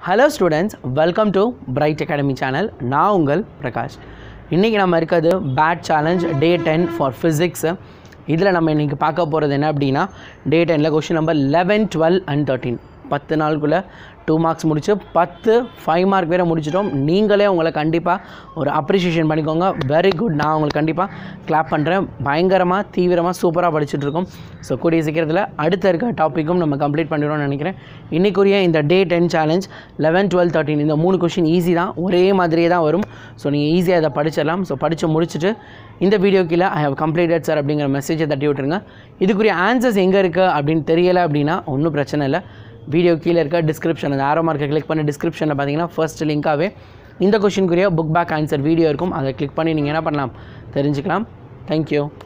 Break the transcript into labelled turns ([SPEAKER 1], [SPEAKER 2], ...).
[SPEAKER 1] hello students welcome to Bright Academy channel நான் உங்கள் பிரகாஷ் இன்றைக்கி நம்ம இருக்கிறது bat challenge day ten for physics இதில் நம்ம இன்றைக்கி பார்க்க போகிறது என்ன அப்படின்னா டே டெனில் question number eleven twelve and thirteen பத்து நாளுக்குள்ளே டூ மார்க்ஸ் முடிச்சு பத்து ஃபைவ் மார்க் வேறு முடிச்சிட்டோம் நீங்களே உங்களை கண்டிப்பாக ஒரு அப்ரிஷியேஷன் பண்ணிக்கோங்க வெரி குட் நான் உங்களுக்கு கண்டிப்பாக கிளாப் பண்ணுறேன் பயங்கரமாக தீவிரமாக சூப்பராக படிச்சுட்டு இருக்கோம் ஸோ கூடிய சீக்கிரத்தில் அடுத்த இருக்க டாப்பிக்கும் நம்ம கம்ப்ளீட் பண்ணிடுவோம்னு நினைக்கிறேன் இன்றைக்குரிய இந்த day ten challenge eleven twelve thirteen இந்த மூணு கொஷின் ஈஸி தான் ஒரே மாதிரியே தான் வரும் ஸோ நீங்கள் ஈஸியாக அதை படிச்சிடலாம் ஸோ படித்து முடிச்சுட்டு இந்த வீடியோ கீழே ஐ ஹவ் கம்ப்ளீட்டட் சார் அப்படிங்கிற மெசேஜை தட்டி விட்டுருங்க இதுக்குரிய ஆன்சர்ஸ் எங்கே இருக்குது அப்படின்னு தெரியலை அப்படின்னா ஒன்றும் பிரச்சனை இல்லை வீடியோ கீழே இருக்க டிஸ்கிரிப்ஷன் அந்த ஆரோ மார்க்கை கிளிக் பண்ணி டிஸ்கிரிப்ஷனில் பார்த்தீங்கன்னா ஃபர்ஸ்ட் லிங்காகவே இந்த கொஷினுக்குரிய புக் பேக் ஆன்சர் வீடியோ இருக்கும் அதை கிளிக் பண்ணி நீங்கள் என்ன பண்ணலாம் தெரிஞ்சுக்கலாம் தேங்க்யூ